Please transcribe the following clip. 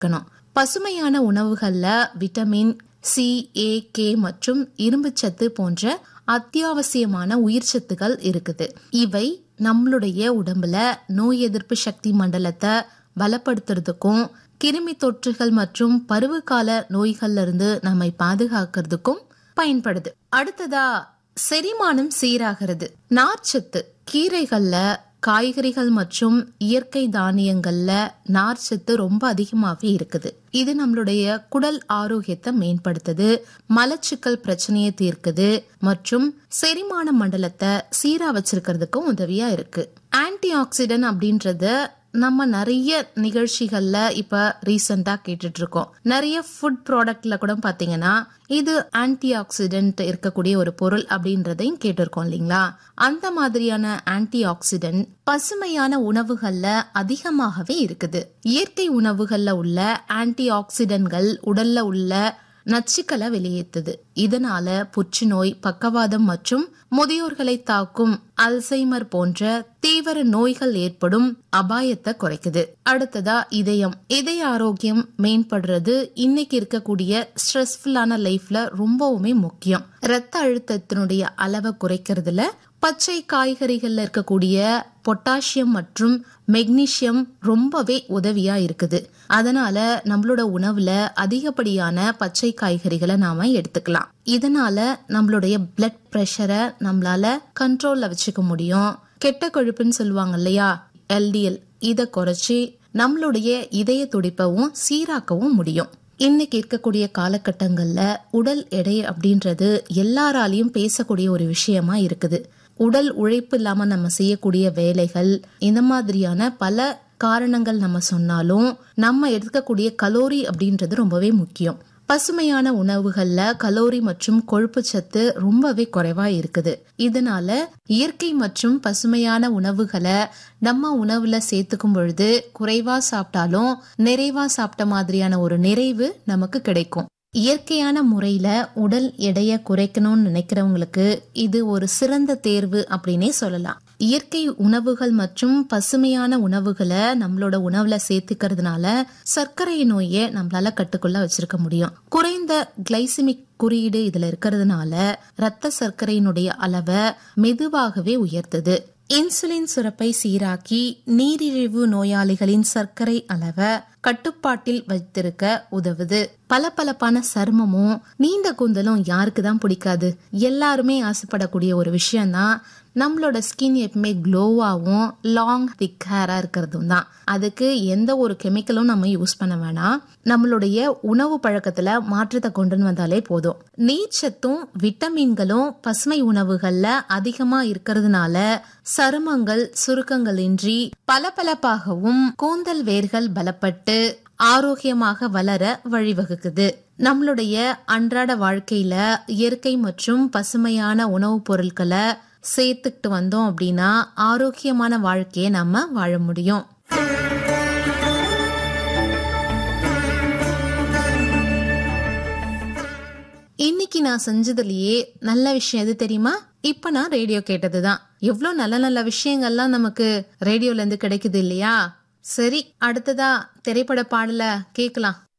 இருக்கணும் பசுமையான உணவுகள்ல விட்டமின் சி ஏ கே மற்றும் இரும்புச்சத்து போன்ற அத்தியாவசியமான உயிர் சத்துக்கள் இருக்குது இவை நம்மளுடைய உடம்புல நோய் எதிர்ப்பு சக்தி மண்டலத்தை பலப்படுத்துறதுக்கும் கிருமி தொற்றுகள் மற்றும் பருவகால நோய்கள்ல இருந்து நம்மை பாதுகாக்கிறதுக்கும் பயன்படுது அடுத்ததா செரிமானம் சீராகிறது நார்ச்சத்து கீரைகள்ல காய்கறிகள் மற்றும் இயற்கை தானியங்கள்ல நார்ச்சத்து ரொம்ப அதிகமாவே இருக்குது இது நம்மளுடைய குடல் ஆரோக்கியத்தை மேம்படுத்துது மலச்சிக்கல் பிரச்சனையை தீர்க்குது மற்றும் செரிமான மண்டலத்தை சீரா வச்சிருக்கிறதுக்கும் உதவியா இருக்கு ஆன்டி ஆக்சிடென்ட் அப்படின்றத நம்ம நிறைய நிகழ்ச்சிகள்ல இப்ப ரீசெண்டா கேட்டுட்டு இருக்கோம் நிறைய ஃபுட் ப்ராடக்ட்ல கூட பாத்தீங்கன்னா இது ஆன்டி ஆக்சிடென்ட் இருக்கக்கூடிய ஒரு பொருள் அப்படின்றதையும் கேட்டிருக்கோம் இல்லைங்களா அந்த மாதிரியான ஆன்டி ஆக்சிடென்ட் பசுமையான உணவுகள்ல அதிகமாகவே இருக்குது இயற்கை உணவுகள்ல உள்ள ஆன்டி ஆக்சிடென்ட்கள் உடல்ல உள்ள நச்சுக்களை வெளியேற்றுது இதனால புற்றுநோய் பக்கவாதம் மற்றும் முதியோர்களை தாக்கும் அல்சைமர் போன்ற தீவிர நோய்கள் ஏற்படும் அபாயத்தை குறைக்குது அடுத்ததா இதயம் இதய ஆரோக்கியம் மேம்படுறது இன்னைக்கு இருக்கக்கூடிய ஸ்ட்ரெஸ்ஃபுல்லான லைஃப்ல ரொம்பவுமே முக்கியம் ரத்த அழுத்தத்தினுடைய அளவை குறைக்கிறதுல பச்சை காய்கறிகள்ல இருக்கக்கூடிய பொட்டாசியம் மற்றும் மெக்னீசியம் ரொம்பவே உதவியா இருக்குது அதனால நம்மளோட உணவுல அதிகப்படியான பச்சை காய்கறிகளை நாம எடுத்துக்கலாம் இதனால நம்மளுடைய பிளட் பிரஷரை நம்மளால கண்ட்ரோல்ல வச்சுக்க முடியும் கெட்ட கொழுப்புன்னு சொல்லுவாங்க இல்லையா எல்டிஎல் இத குறைச்சி நம்மளுடைய இதய துடிப்பவும் சீராக்கவும் முடியும் இன்னைக்கு இருக்கக்கூடிய காலகட்டங்கள்ல உடல் எடை அப்படின்றது எல்லாராலையும் பேசக்கூடிய ஒரு விஷயமா இருக்குது உடல் உழைப்பு இல்லாம நம்ம செய்யக்கூடிய வேலைகள் இந்த மாதிரியான பல காரணங்கள் நம்ம சொன்னாலும் நம்ம எடுக்கக்கூடிய கலோரி அப்படின்றது ரொம்பவே முக்கியம் பசுமையான உணவுகள்ல கலோரி மற்றும் கொழுப்பு சத்து ரொம்பவே குறைவா இருக்குது இதனால இயற்கை மற்றும் பசுமையான உணவுகளை நம்ம உணவுல சேர்த்துக்கும் பொழுது குறைவா சாப்பிட்டாலும் நிறைவா சாப்பிட்ட மாதிரியான ஒரு நிறைவு நமக்கு கிடைக்கும் இயற்கையான முறையில உடல் எடைய குறைக்கணும்னு நினைக்கிறவங்களுக்கு இது ஒரு சிறந்த தேர்வு அப்படின்னே சொல்லலாம் இயற்கை உணவுகள் மற்றும் பசுமையான உணவுகளை நம்மளோட உணவுல சேர்த்துக்கிறதுனால சர்க்கரை நோயை நம்மளால கட்டுக்குள்ள வச்சிருக்க முடியும் குறைந்த கிளைசிமிக் குறியீடு இதுல இருக்கிறதுனால ரத்த சர்க்கரையினுடைய அளவை மெதுவாகவே உயர்த்துது இன்சுலின் சுரப்பை சீராக்கி நீரிழிவு நோயாளிகளின் சர்க்கரை அளவை கட்டுப்பாட்டில் வைத்திருக்க உதவுது பளபளப்பான சருமமும் நீண்ட கூந்தலும் யாருக்கு தான் பிடிக்காது எல்லாருமே ஆசைப்படக்கூடிய ஒரு விஷயம்தான் நம்மளோட ஸ்கின் எப்பவுமே க்ளோவாகவும் லாங் திக் ஹேரா இருக்கிறதும் தான் அதுக்கு எந்த ஒரு கெமிக்கலும் நம்ம யூஸ் பண்ண வேணாம் நம்மளுடைய உணவு பழக்கத்துல மாற்றத்தை கொண்டு வந்தாலே போதும் நீர்ச்சத்தும் விட்டமின்களும் பசுமை உணவுகள்ல அதிகமா இருக்கிறதுனால சருமங்கள் சுருக்கங்களின்றி பளபளப்பாகவும் கூந்தல் வேர்கள் பலப்பட்டு ஆரோக்கியமாக வளர வழிவகுக்குது நம்மளுடைய அன்றாட வாழ்க்கையில இயற்கை மற்றும் பசுமையான உணவுப் பொருட்களை சேர்த்துக்கிட்டு வந்தோம் அப்படின்னா ஆரோக்கியமான வாழ்க்கையை நம்ம வாழ முடியும் இன்னைக்கு நான் செஞ்சதுலயே நல்ல விஷயம் எது தெரியுமா இப்ப நான் ரேடியோ கேட்டதுதான் எவ்வளவு நல்ல நல்ல விஷயங்கள்லாம் நமக்கு ரேடியோல இருந்து கிடைக்குது இல்லையா சரி அடுத்ததா திரைப்பட பாடல கேக்கலாம்